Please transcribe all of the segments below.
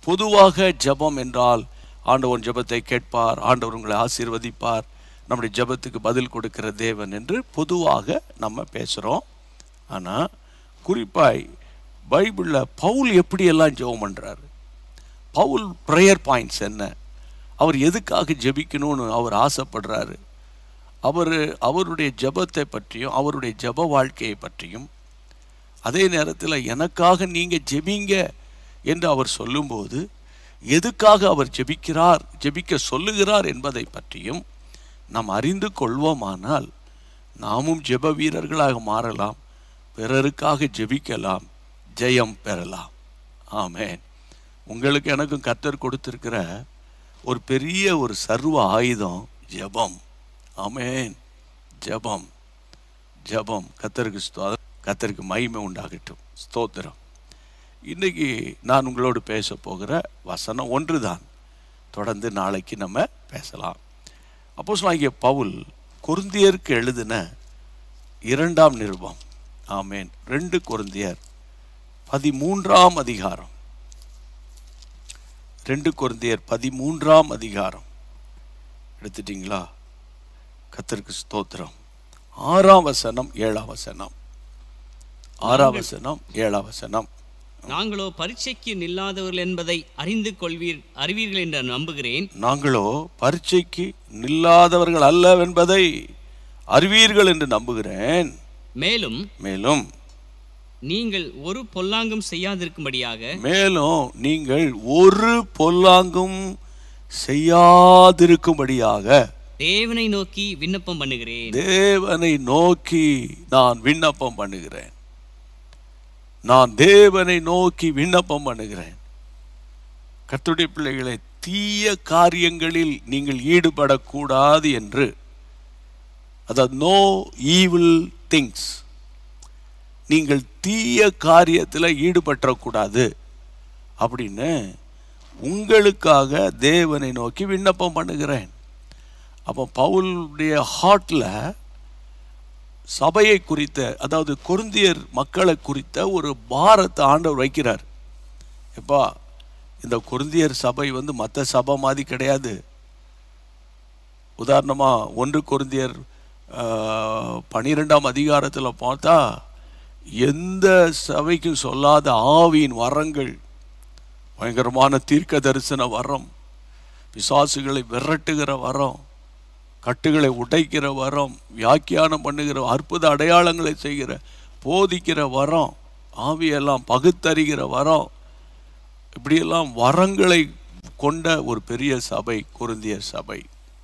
பொதுவாக ஜெபம் என்றால் ஆண்டவன் ஜெபத்தை கேட்பார் ஆண்டவர் உங்களை ஆசீர்வதிப்பார் நம்முடைய ஜெபத்துக்கு பதில் கொடுக்கிற தேவன் என்று பொதுவாக நம்ம பேசுகிறோம் ஆனால் குறிப்பாய் பைபிளில் பவுல் எப்படியெல்லாம் ஜெபம் பண்ணுறாரு பவுல் ப்ரேயர் பாயிண்ட்ஸ் என்ன அவர் எதுக்காக ஜெபிக்கணும்னு அவர் ஆசைப்படுறாரு அவர் அவருடைய ஜெபத்தை பற்றியும் அவருடைய ஜெப வாழ்க்கையை பற்றியும் அதே நேரத்தில் எனக்காக நீங்கள் ஜெபிங்க என்று அவர் சொல்லும்போது எதுக்காக அவர் ஜெபிக்கிறார் ஜெபிக்க சொல்லுகிறார் என்பதை பற்றியும் நாம் அறிந்து கொள்வோமானால் நாமும் ஜெப வீரர்களாக மாறலாம் பிறருக்காக ஜெபிக்கலாம் ஜெயம் பெறலாம் ஆமென் உங்களுக்கு எனக்கும் கர்த்தர் கொடுத்திருக்கிற ஒரு பெரிய ஒரு சர்வ ஆயுதம் ஜெபம் ஆமென் ஜெபம் ஜெபம் கத்தருக்கு ஸ்தோ கத்தருக்கு மகிமை உண்டாகட்டும் ஸ்தோத்திரம் இன்னைக்கு நான் உங்களோடு பேச போகிற வசனம் ஒன்றுதான் தொடர்ந்து நாளைக்கு நம்ம பேசலாம் அப்போ பவுல் கொருந்தியருக்கு எழுதின இரண்டாம் நிருபம் ஆமேன் ரெண்டு கொருந்தியர் பதிமூன்றாம் அதிகாரம் ரெண்டு கொருந்தியர் பதிமூன்றாம் அதிகாரம் எடுத்துட்டீங்களா கத்தருக்கு ஸ்தோத்திரம் ஆறாம் வசனம் ஏழாம் வசனம் ஆறாம் வசனம் ஏழாம் வசனம் நாங்களோ பரீட்சைக்கு நில்லாதவர்கள் என்பதை அறிந்து கொள்வீர் அறிவீர்கள் என்று நம்புகிறேன் நாங்களோ பரீட்சைக்கு நில்லாதவர்கள் அல்லவென்பதை அறிவீர்கள் என்று நம்புகிறேன் மேலும் மேலும் நீங்கள் ஒரு பொல்லாங்கும் செய்யாதிருக்கும்படியாக மேலும் நீங்கள் ஒரு பொல்லாங்கும் செய்யாதிருக்கும்படியாக தேவனை நோக்கி விண்ணப்பம் பண்ணுகிறேன் தேவனை நோக்கி நான் விண்ணப்பம் பண்ணுகிறேன் நான் தேவனை நோக்கி விண்ணப்பம் பண்ணுகிறேன் கர்த்தருடைய பிள்ளைகளை தீய காரியங்களில் நீங்கள் ஈடுபடக்கூடாது என்று அதாவது நோ ஈவில் திங்ஸ் நீங்கள் தீய காரியத்தில் ஈடுபற்றக்கூடாது அப்படின்னு உங்களுக்காக தேவனை நோக்கி விண்ணப்பம் பண்ணுகிறேன் அப்போ பவுலுடைய ஹார்ட்டில் சபையை குறித்த அதாவது கொருந்தியர் மக்களை குறித்த ஒரு பாரத்தை ஆண்டவர் வைக்கிறார் எப்பா இந்த கொருந்தியர் சபை வந்து மற்ற சபை மாதிரி கிடையாது உதாரணமாக ஒன்று கொருந்தியர் பனிரெண்டாம் அதிகாரத்தில் பார்த்தா எந்த சபைக்கும் சொல்லாத ஆவியின் வரங்கள் பயங்கரமான தீர்க்க தரிசன வரம் பிசாசுகளை விரட்டுகிற வரம் கட்டுகளை உடைக்கிற வரம் வியாக்கியானம் பண்ணுகிற அற்புத அடையாளங்களை செய்கிற போதிக்கிற வரம் ஆவியெல்லாம் பகுத்தறிகிற வரம் இப்படியெல்லாம் வரங்களை கொண்ட ஒரு பெரிய சபை குருந்திய சபை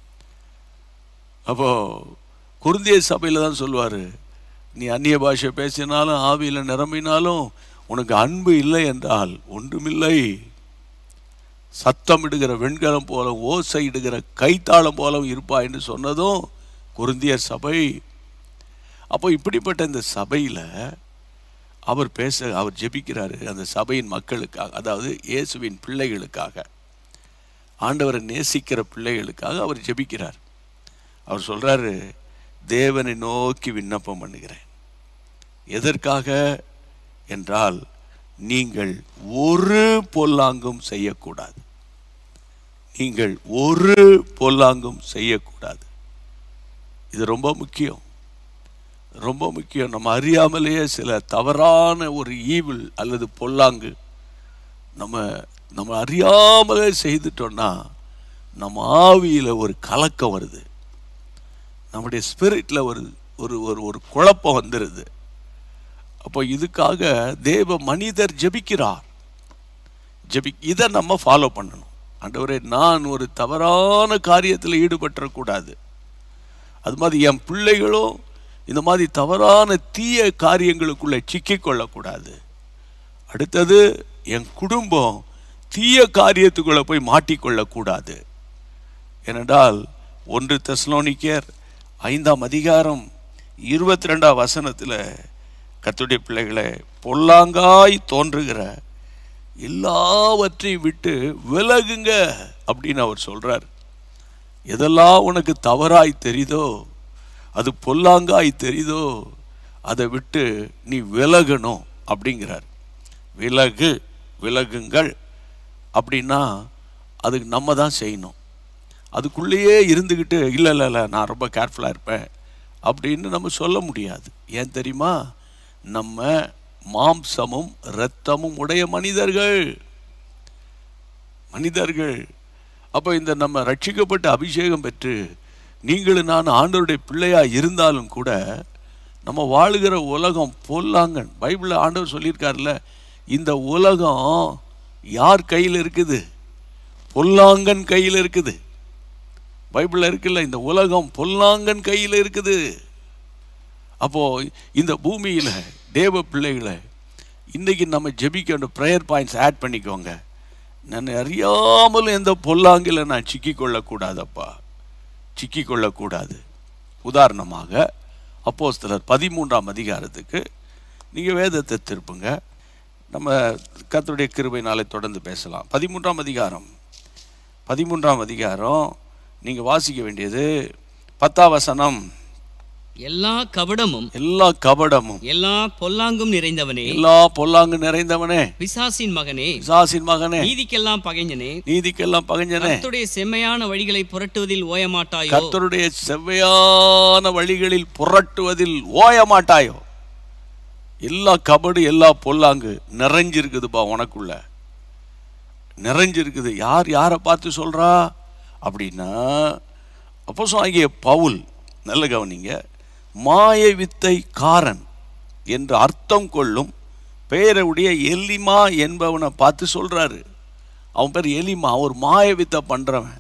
அப்போ குருந்திய சபையில் தான் சொல்லுவார் நீ அந்நிய பாஷை பேசினாலும் ஆவியில் நிரம்பினாலும் உனக்கு அன்பு இல்லை என்றால் ஒன்றுமில்லை சத்தமிடுகிற வெண்கலம் போல ஓசையிடுகிற கைத்தாளம் போல இருப்பா என்று சொன்னதும் குருந்தியர் சபை அப்போ இப்படிப்பட்ட இந்த சபையில் அவர் பேச அவர் ஜெபிக்கிறாரு அந்த சபையின் மக்களுக்காக அதாவது இயேசுவின் பிள்ளைகளுக்காக ஆண்டவரை நேசிக்கிற பிள்ளைகளுக்காக அவர் ஜெபிக்கிறார் அவர் சொல்றாரு தேவனை நோக்கி விண்ணப்பம் பண்ணுகிறேன் எதற்காக என்றால் நீங்கள் ஒரு பொல்லாங்கும் செய்யக்கூடாது நீங்கள் ஒரு பொல்லாங்கும் செய்யக்கூடாது இது ரொம்ப முக்கியம் ரொம்ப முக்கியம் நம்ம அறியாமலேயே சில தவறான ஒரு ஈவில் அல்லது பொல்லாங்கு நம்ம நம்ம அறியாமலே செய்துட்டோம்னா நம்ம ஆவியில் ஒரு கலக்கம் வருது நம்முடைய ஸ்பிரிட்டில் ஒரு ஒரு ஒரு ஒரு குழப்பம் வந்துடுது அப்போ இதுக்காக தேவ மனிதர் ஜெபிக்கிறார் ஜெபி இதை நம்ம ஃபாலோ பண்ணணும் ஆண்டவரே நான் ஒரு தவறான காரியத்தில் ஈடுபட்டுறக்கூடாது அது மாதிரி என் பிள்ளைகளும் இந்த மாதிரி தவறான தீய காரியங்களுக்குள்ளே சிக்கிக்கொள்ளக்கூடாது அடுத்தது என் குடும்பம் தீய காரியத்துக்குள்ளே போய் மாட்டிக்கொள்ளக்கூடாது ஏனென்றால் ஒன்று தெஸ்லோனிக்கர் ஐந்தாம் அதிகாரம் இருபத்தி ரெண்டாம் வசனத்தில் கத்துடைய பிள்ளைகளை பொல்லாங்காய் தோன்றுகிற எல்லாவற்றையும் விட்டு விலகுங்க அப்படின்னு அவர் சொல்றார் எதெல்லாம் உனக்கு தவறாய் தெரியுதோ அது பொல்லாங்காய் தெரியுதோ அதை விட்டு நீ விலகணும் அப்படிங்கிறார் விலகு விலகுங்கள் அப்படின்னா அதுக்கு நம்ம தான் செய்யணும் அதுக்குள்ளேயே இருந்துக்கிட்டு இல்லை இல்லை இல்லை நான் ரொம்ப கேர்ஃபுல்லாக இருப்பேன் அப்படின்னு நம்ம சொல்ல முடியாது ஏன் தெரியுமா நம்ம மாம்சமும் இரத்தமும் உடைய மனிதர்கள் மனிதர்கள் அப்போ இந்த நம்ம ரட்சிக்கப்பட்ட அபிஷேகம் பெற்று நீங்களும் நான் ஆண்டவருடைய பிள்ளையா இருந்தாலும் கூட நம்ம வாழுகிற உலகம் பொல்லாங்கன் பைபிளில் ஆண்டவர் சொல்லியிருக்காருல்ல இந்த உலகம் யார் கையில் இருக்குது பொல்லாங்கன் கையில் இருக்குது பைபிளில் இருக்குல்ல இந்த உலகம் பொல்லாங்கன் கையில் இருக்குது அப்போ இந்த பூமியில் தேவ பிள்ளைகளை இன்னைக்கு நம்ம ஜெபிக்க ப்ரேயர் பாயிண்ட்ஸ் ஆட் பண்ணிக்கோங்க நான் அறியாமல் எந்த பொல்லாங்கில் நான் சிக்கிக்கொள்ளக்கூடாதப்பா சிக்கிக்கொள்ளக்கூடாது உதாரணமாக அப்போஸ்தலர் பதிமூன்றாம் அதிகாரத்துக்கு நீங்கள் வேதத்தை திருப்புங்க நம்ம கர்த்தருடைய கிருபையினாலே தொடர்ந்து பேசலாம் பதிமூன்றாம் அதிகாரம் பதிமூன்றாம் அதிகாரம் நீங்கள் வாசிக்க வேண்டியது பத்தாம் வசனம் எல்லா கபடமும் எல்லா கபடமும் எல்லா பொல்லாங்கும் நிறைந்தவனே எல்லா பொல்லாங்கு நிறைந்தவனே பிசாசின் மகனே பிசாசின் மகனே நீதிக்கெல்லாம் பகைஞனே நீதிக்கெல்லாம் பகஞ்சனே கர்த்தருடைய செம்மையான வழிகளை புரட்டுவதில் ஓயமாட்டாயோ கர்த்தருடைய செவ்வையான வழிகளில் புரட்டுவதில் ஓய மாட்டாயோ எல்லா கபடு எல்லா பொல்லாங்கு நிறைஞ்சிருக்குதுப்பா உனக்குள்ள நிறைஞ்சிருக்குது யார் யாரை பார்த்து சொல்றா அப்படின்னா அப்போ ஆகிய பவுல் நல்ல கவனிங்க மாய வித்தை காரன் என்று அர்த்தம் கொள்ளும் பெயருடைய எலிமா என்பவனை பார்த்து சொல்றாரு அவன் பேர் எலிமா ஒரு மாய வித்தை பண்றவன்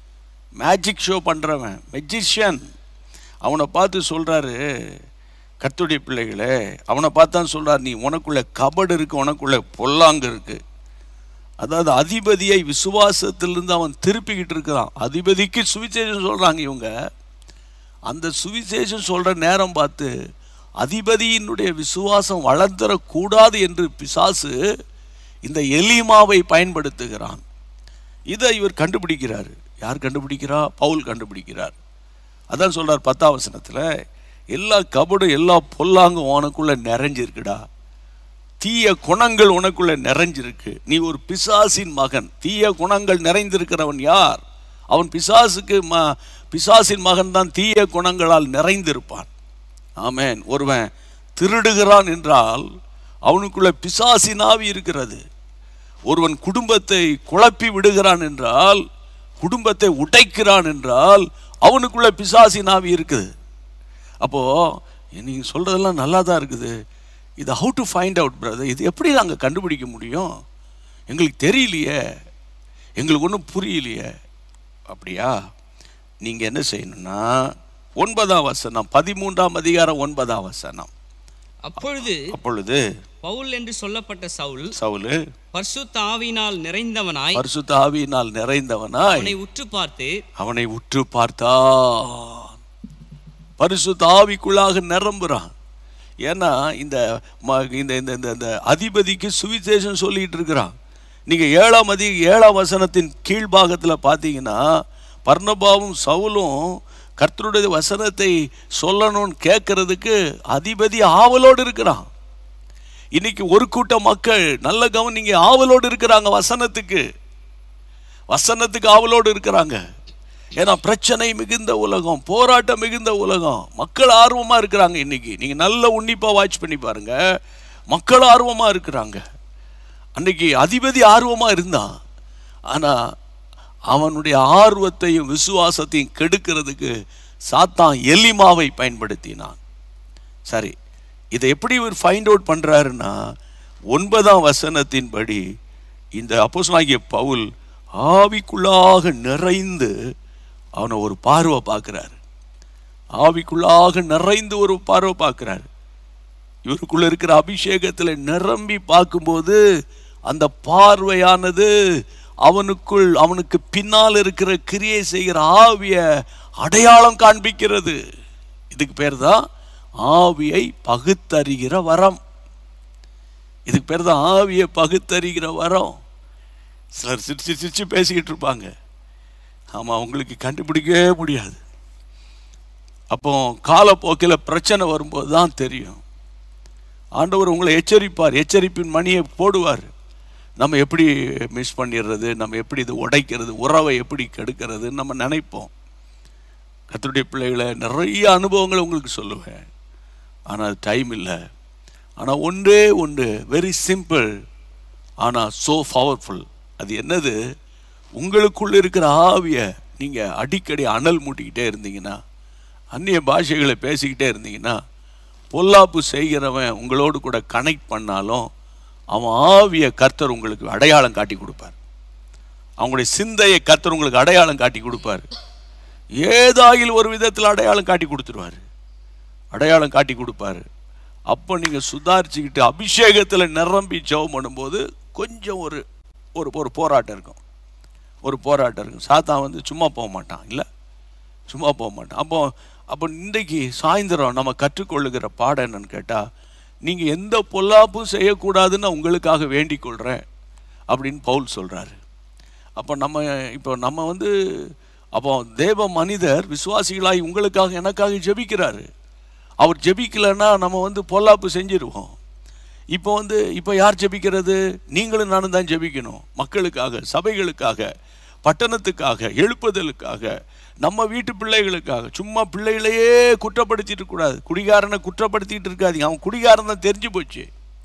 மேஜிக் ஷோ பண்ணுறவன் மெஜிஷியன் அவனை பார்த்து சொல்கிறாரு கத்துடைய பிள்ளைகளே அவனை பார்த்து தான் சொல்கிறார் நீ உனக்குள்ள கபடு இருக்கு உனக்குள்ள பொல்லாங்கு இருக்கு அதாவது அதிபதியை விசுவாசத்திலிருந்து அவன் திருப்பிக்கிட்டு இருக்கிறான் அதிபதிக்கு சுவிசேஷம் சொல்கிறாங்க இவங்க அந்த சுவிசேஷம் சொல்கிற நேரம் பார்த்து அதிபதியினுடைய விசுவாசம் வளர்ந்துடக்கூடாது என்று பிசாசு இந்த எலிமாவை பயன்படுத்துகிறான் இதை இவர் கண்டுபிடிக்கிறார் யார் கண்டுபிடிக்கிறா பவுல் கண்டுபிடிக்கிறார் அதான் சொல்றார் பத்தாம் வசனத்தில் எல்லா கபடும் எல்லா பொல்லாங்கும் உனக்குள்ள நிறைஞ்சிருக்குடா தீய குணங்கள் உனக்குள்ள நிறைஞ்சிருக்கு நீ ஒரு பிசாசின் மகன் தீய குணங்கள் நிறைந்திருக்கிறவன் யார் அவன் பிசாசுக்கு ம பிசாசின் மகன் தான் தீய குணங்களால் நிறைந்திருப்பான் ஆமென் ஒருவன் திருடுகிறான் என்றால் அவனுக்குள்ள பிசாசின் ஆவி இருக்கிறது ஒருவன் குடும்பத்தை குழப்பி விடுகிறான் என்றால் குடும்பத்தை உடைக்கிறான் என்றால் அவனுக்குள்ள பிசாசின் ஆவி இருக்குது அப்போ நீங்க சொல்றதெல்லாம் நல்லா தான் இருக்குது இது how to find out brother இது எப்படி நாங்கள் கண்டுபிடிக்க முடியும் எங்களுக்கு தெரியலையே எங்களுக்கு ஒன்றும் புரியலையே அப்படியா நீங்கள் என்ன செய்யணும்னா ஒன்பதாம் வசனம் பதிமூன்றாம் அதிகாரம் ஒன்பதாம் வசனம் அப்பொழுது அப்பொழுது பவுல் என்று சொல்லப்பட்ட சவுல் சவுலு பரிசுத்த ஆவியினால் நிறைந்தவனாய் பரிசுத்த ஆவியினால் நிறைந்தவனாய் அவனை உற்று பார்த்து அவனை உற்று பார்த்தான் பரிசுத்த ஆவிக்குள்ளாக நிரம்புறான் ஏன்னா இந்த ம- இந்த இந்த இந்த இந்த அதிபதிக்கு சுவிசேஷம் சொல்லிட்டு இருக்கிறான் நீங்க ஏழாம் அதி ஏழாம் வசனத்தின் கீழ்பாகத்தில் பார்த்தீங்கன்னா பர்ணபாவும் சவுலும் கர்த்தருடைய வசனத்தை சொல்லணும்னு கேட்கறதுக்கு அதிபதி ஆவலோடு இருக்கிறான் இன்னைக்கு ஒரு கூட்டம் மக்கள் நல்ல கவனிங்க ஆவலோடு இருக்கிறாங்க வசனத்துக்கு வசனத்துக்கு ஆவலோடு இருக்கிறாங்க ஏன்னா பிரச்சனை மிகுந்த உலகம் போராட்டம் மிகுந்த உலகம் மக்கள் ஆர்வமா இருக்கிறாங்க இன்னைக்கு நீங்க நல்ல உன்னிப்பா வாட்ச் பண்ணி பாருங்க மக்கள் ஆர்வமா இருக்கிறாங்க அன்னைக்கு அதிபதி ஆர்வமா இருந்தான் ஆனா அவனுடைய ஆர்வத்தையும் விசுவாசத்தையும் கெடுக்கிறதுக்கு சாத்தான் எலிமாவை பயன்படுத்தினான் சரி இதை எப்படி இவர் ஃபைண்ட் அவுட் பண்றாருன்னா ஒன்பதாம் வசனத்தின்படி இந்த அப்போஸ்தலனாகிய பவுல் ஆவிக்குள்ளாக நிறைந்து அவனை ஒரு பார்வை பார்க்கிறாரு ஆவிக்குள்ளாக நிறைந்து ஒரு பார்வை பார்க்கிறாரு இவருக்குள்ள இருக்கிற அபிஷேகத்தில் நிரம்பி பார்க்கும்போது அந்த பார்வையானது அவனுக்குள் அவனுக்கு பின்னால் இருக்கிற கிரியை செய்கிற ஆவிய அடையாளம் காண்பிக்கிறது இதுக்கு பேர் தான் ஆவியை பகுத்தறிகிற வரம் இதுக்கு பேர் தான் ஆவியை பகுத்தறிகிற வரம் சிலர் சிரிச்சு சிரிச்சு பேசிக்கிட்டு இருப்பாங்க ஆமாம் உங்களுக்கு கண்டுபிடிக்கவே முடியாது அப்போ காலப்போக்கில் பிரச்சனை வரும்போது தான் தெரியும் ஆண்டவர் உங்களை எச்சரிப்பார் எச்சரிப்பின் மணியை போடுவார் நம்ம எப்படி மிஸ் பண்ணிடுறது நம்ம எப்படி இது உடைக்கிறது உறவை எப்படி கெடுக்கிறதுன்னு நம்ம நினைப்போம் கர்த்தருடைய பிள்ளைகளை நிறைய அனுபவங்களை உங்களுக்கு சொல்லுவேன் ஆனால் டைம் இல்லை ஆனால் ஒன்றே ஒன்று வெரி சிம்பிள் ஆனால் ஸோ பவர்ஃபுல் அது என்னது உங்களுக்குள்ள இருக்கிற ஆவியை நீங்கள் அடிக்கடி அனல் மூட்டிக்கிட்டே இருந்தீங்கன்னா அந்நிய பாஷைகளை பேசிக்கிட்டே இருந்தீங்கன்னா பொல்லாப்பு செய்கிறவன் உங்களோடு கூட கனெக்ட் பண்ணாலும் அவன் ஆவியை கர்த்தர் உங்களுக்கு அடையாளம் காட்டி கொடுப்பார் அவங்களுடைய சிந்தையை கர்த்தர் உங்களுக்கு அடையாளம் காட்டி கொடுப்பார் ஏதாயில் ஒரு விதத்தில் அடையாளம் காட்டி கொடுத்துருவார் அடையாளம் காட்டி கொடுப்பாரு அப்போ நீங்கள் சுதாரிச்சுக்கிட்டு அபிஷேகத்தில் நிரம்பி ஜெபம் பண்ணும்போது கொஞ்சம் ஒரு ஒரு ஒரு போராட்டம் இருக்கும் ஒரு போராட்டம் இருக்கும் சாத்தான் வந்து சும்மா போக மாட்டான் இல்லை சும்மா போக மாட்டான் அப்போ அப்போ இன்றைக்கு சாயந்தரம் நம்ம கற்றுக்கொள்ளுகிற பாடம் என்னன்னு கேட்டால் நீங்கள் எந்த பொல்லாப்பும் செய்யக்கூடாதுன்னு நான் உங்களுக்காக வேண்டிக் கொள்கிறேன் அப்படின்னு பவுல் சொல்கிறாரு அப்போ நம்ம இப்போ நம்ம வந்து அப்போ தேவ மனிதர் விசுவாசிகளாய் உங்களுக்காக எனக்காக ஜெபிக்கிறாரு அவர் ஜெபிக்கலைன்னா நம்ம வந்து பொல்லாப்பு செஞ்சிருவோம் இப்போ வந்து இப்போ யார் ஜெபிக்கிறது நீங்களும் நானும் தான் ஜெபிக்கணும் மக்களுக்காக சபைகளுக்காக பட்டணத்துக்காக எழுப்புதலுக்காக நம்ம வீட்டு பிள்ளைகளுக்காக சும்மா பிள்ளைகளையே குற்றப்படுத்திட்டு கூடாது குடிகாரனை குற்றப்படுத்திட்டு இருக்காதீங்க அவன் குடிகாரன் தான் தெரிஞ்சு போச்சு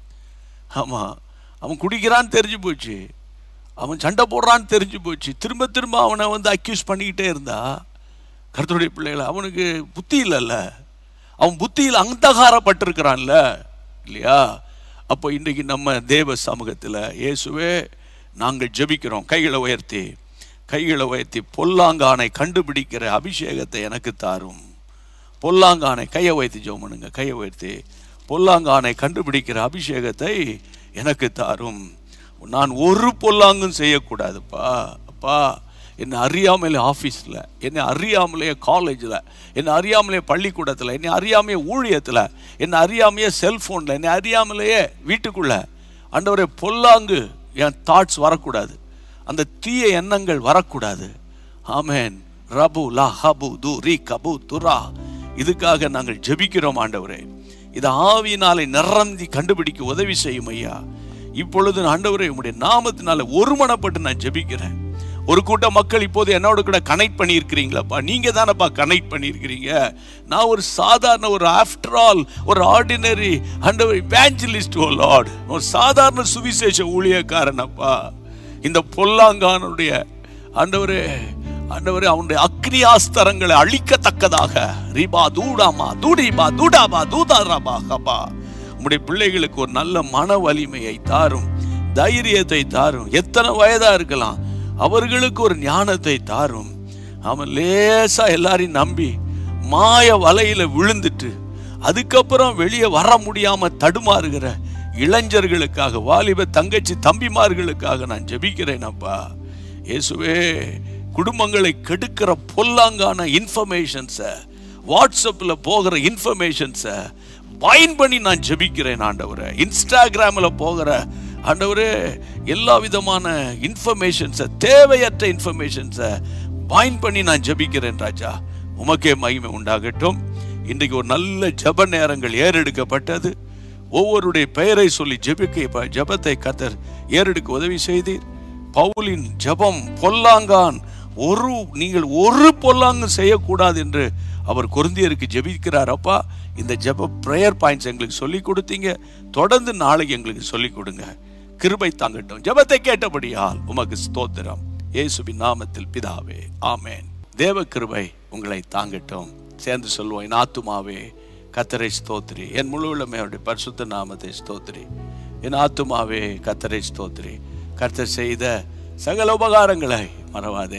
ஆமாம் அவன் குடிக்கிறான்னு தெரிஞ்சு போச்சு அவன் சண்டை போடுறான்னு தெரிஞ்சு போச்சு திரும்ப திரும்ப அவனை வந்து அக்யூஸ் பண்ணிக்கிட்டே இருந்தா கருத்துடைய பிள்ளைகளை அவனுக்கு புத்தி இல்லைல்ல அவன் புத்தியில் அந்தகாரப்பட்டிருக்கிறான்ல இல்லையா அப்போ இன்றைக்கு நம்ம தேவ சமூகத்தில் இயேசுவே நாங்கள் ஜெபிக்கிறோம் கைகளை உயர்த்தி கைகளை உயர்த்தி பொல்லாங்கானை கண்டுபிடிக்கிற அபிஷேகத்தை எனக்கு தாரும் பொல்லாங்கானை கையை உயர்த்தி ஜெபம் பண்ணுங்க கையை உயர்த்தி பொல்லாங்கானை கண்டுபிடிக்கிற அபிஷேகத்தை எனக்கு தாரும் நான் ஒரு பொல்லாங்கும் செய்யக்கூடாதுப்பா அப்பா என்னை அறியாமலே ஆஃபீஸில் என்னை அறியாமலே காலேஜில் என்னை அறியாமலே பள்ளிக்கூடத்தில் என்னை அறியாமையே ஊழியத்தில் என்னை அறியாமையே செல்ஃபோனில் என்னை அறியாமலேயே வீட்டுக்குள்ளே ஆண்டவரே பொல்லாங்கு என் தாட்ஸ் வரக்கூடாது அந்த தீய எண்ணங்கள் வரக்கூடாது ஆமென் ரபு லா ஹபு து ரி கபு துரா இதுக்காக நாங்கள் ஜெபிக்கிறோம் ஆண்டவரே இதை ஆவியினாலே நிறந்தி கண்டுபிடிக்க உதவி செய்யும் ஐயா இப்பொழுது ஆண்டவரே உம்முடைய நாமத்தினால ஒருமனப்பட்டு நான் ஜெபிக்கிறேன் ஒரு கூட்ட மக்கள் இப்போது என்னோட கூட கனெக்ட் பண்ணியிருக்கிறீங்களாப்பா நீங்க தானப்பா கனெக்ட் பண்ணியிருக்கிறீங்க நான் ஒரு சாதாரண ஒரு ஆஃப்டர் ஆல் ஒரு ஆர்டினரி ஆண்டவர் இவாஞ்சலிஸ்ட் ஓ லார்ட் ஒரு சாதாரண சுவிசேஷ ஊழியக்காரனப்பா இந்த பொல்லாங்கானுடைய ஆண்டவரே ஆண்டவரே அவனுடைய அக்னியாஸ்தரங்களை அழிக்கத்தக்கதாக ரீபா தூடாமா தூடிபா தூடாபா தூதாராபா ஹபா உம்முடைய பிள்ளைகளுக்கு ஒரு நல்ல மன வலிமையை தாரும் தைரியத்தை தாரும் எத்தனை வயதா இருக்கலாம் அவர்களுக்கு ஒரு ஞானத்தை தாரும் அவன் லேசா எல்லாரையும் நம்பி மாய வலையில விழுந்துட்டு அதுக்கப்புறம் வெளியே வர முடியாம தடுமாறுகிற இளைஞர்களுக்காக வாலிப தங்கச்சி தம்பிமார்களுக்காக நான் ஜெபிக்கிறேன் அப்பா இயேசுவே குடும்பங்களை கெடுக்கிற பொல்லாங்கான இன்ஃபர்மேஷன்ஸை வாட்ஸ்அப்பில் போகிற இன்ஃபர்மேஷன்ஸை பைன் பண்ணி நான் ஜெபிக்கிறேன் ஆண்டவரை இன்ஸ்டாகிராமில் போகிற ஆண்டவரே எல்லா விதமான இன்ஃபர்மேஷன்ஸை தேவையற்ற இன்ஃபர்மேஷன்ஸை பைன் பண்ணி நான் ஜெபிக்கிறேன் ராஜா உமக்கே மகிமை உண்டாகட்டும் இன்றைக்கு ஒரு நல்ல ஜெப நேரங்கள் ஏறெடுக்கப்பட்டது ஒவ்வொருடைய பெயரை சொல்லி ஜெபிக்க ஜெபத்தை கத்தர் ஏறெடுக்க உதவி செய்தீர் பவுலின் ஜெபம் பொல்லாங்கான் ஒரு நீங்கள் ஒரு பொல்லாங்கு செய்யக்கூடாது என்று அவர் கொருந்தியருக்கு ஜெபிக்கிறார் அப்பா இந்த ஜெப ப்ரேயர் பாயிண்ட்ஸ் எங்களுக்கு சொல்லி கொடுத்தீங்க தொடர்ந்து நாளைக்கு எங்களுக்கு சொல்லி கொடுங்க கிருபை தாங்கட்டும் ஜெபத்தை கேட்டபடியால் உமக்கு ஸ்தோத்திரம் இயேசுவின் நாமத்தில் பிதாவே ஆமென் தேவ கிருபை உங்களை தாங்கட்டும் சேர்ந்து சொல்லுவோம் என் ஆத்துமாவே கத்தரை ஸ்தோத்திரி என் முழு உள்ளமே அவருடைய பரிசுத்த நாமத்தை ஸ்தோத்திரி என் ஆத்துமாவே கத்தரை ஸ்தோத்திரி கர்த்தர் செய்த சகல உபகாரங்களை மறவாதே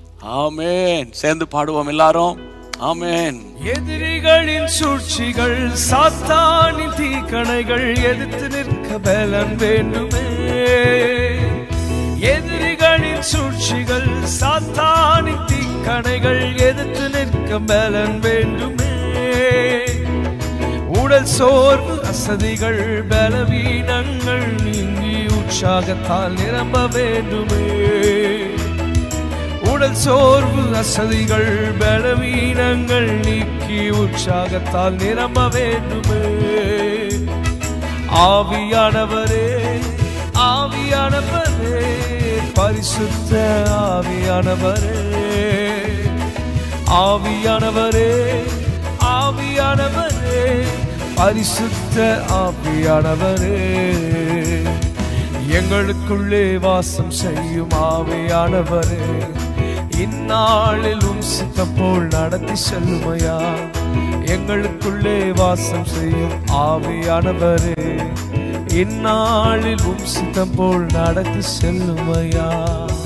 ஆமென் சேர்ந்து பாடுவோம் எல்லாரும் ஆமென் எதிரிகளின் சூழ்ச்சிகள் சாத்தானின் தீக்கணைகள் எதிர்த்து நிற்க பலன் வேண்டுமே எதிரிகளின் சூழ்ச்சிகள் சாத்தானின் தீக்கணைகள் எதிர்த்து நிற்க பலன் வேண்டுமே உடல் சோர்வு அசதிகள் பலவீனங்கள் நீங்கி உற்சாகத்தால் நிரம்ப வேண்டுமே உடல் சோர்வு அசதிகள் பலவீனங்கள் நீக்கி உற்சாகத்தால் நிரம்ப வேண்டுமே ஆவியானவரே ஆவியானவரே பரிசுத்த ஆவியானவரே ஆவியானவரே ஆவியானவரே பரிசுத்த ஆவியானவரே எங்களுக்குள்ளே வாசம் செய்யும் ஆவியானவரே இந்நாளிலும் சித்தம் போல் நடத்தி செல்லுமையா எங்களுக்குள்ளே வாசம் செய்யும் ஆவியானவரே இந்நாளிலும் சித்தம் போல் நடத்தி செல்லுமையா